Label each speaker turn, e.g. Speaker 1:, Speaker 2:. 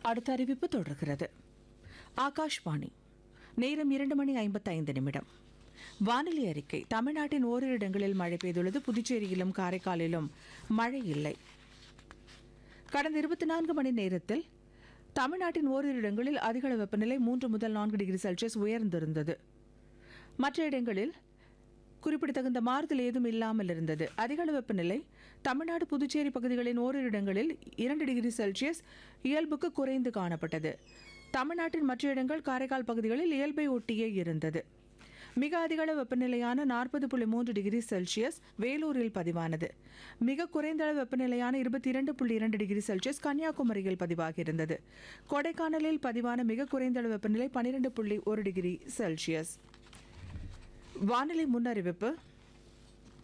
Speaker 1: அடுத்த அறிவிப்பு தொடர்கிறது ஆகாஷ்வாணி நேரம் இரண்டு மணி ஐம்பத்தைந்து நிமிடம் வானிலை அறிக்கை தமிழ்நாட்டின் ஓரிரு இடங்களில் மழை பெய்துள்ளது புதுச்சேரியிலும் காரைக்காலிலும் மழை இல்லை கடந்த இருபத்தி நான்கு மணி நேரத்தில் தமிழ்நாட்டின் ஓரிரு இடங்களில் அதிகளவு வெப்பநிலை மூன்று முதல் நான்கு டிகிரி செல்சியஸ் உயர்ந்திருந்தது மற்ற இடங்களில் குறிப்பிடத்தகுந்த மாறுதல் ஏதும் இல்லாமல் இருந்தது அதிகளவு வெப்பநிலை தமிழ்நாடு புதுச்சேரி பகுதிகளின் ஓரிரு இடங்களில் இரண்டு டிகிரி செல்சியஸ் இயல்புக்கு குறைந்து காணப்பட்டது தமிழ்நாட்டின் மற்ற இடங்கள் காரைக்கால் பகுதிகளில் இயல்பை ஒட்டியே இருந்தது மிக அதிகளவு வெப்பநிலையான நாற்பது புள்ளி மூன்று டிகிரி செல்சியஸ் வேலூரில் பதிவானது மிக குறைந்த அளவு வெப்பநிலையான இருபத்தி இரண்டு புள்ளி இரண்டு டிகிரி செல்சியஸ் கன்னியாகுமரியில் பதிவாகியிருந்தது கொடைக்கானலில் பதிவான மிக குறைந்த அளவு வெப்பநிலை பன்னிரண்டு புள்ளி ஒரு டிகிரி செல்சியஸ் வானிலை முன்னறிவிப்பு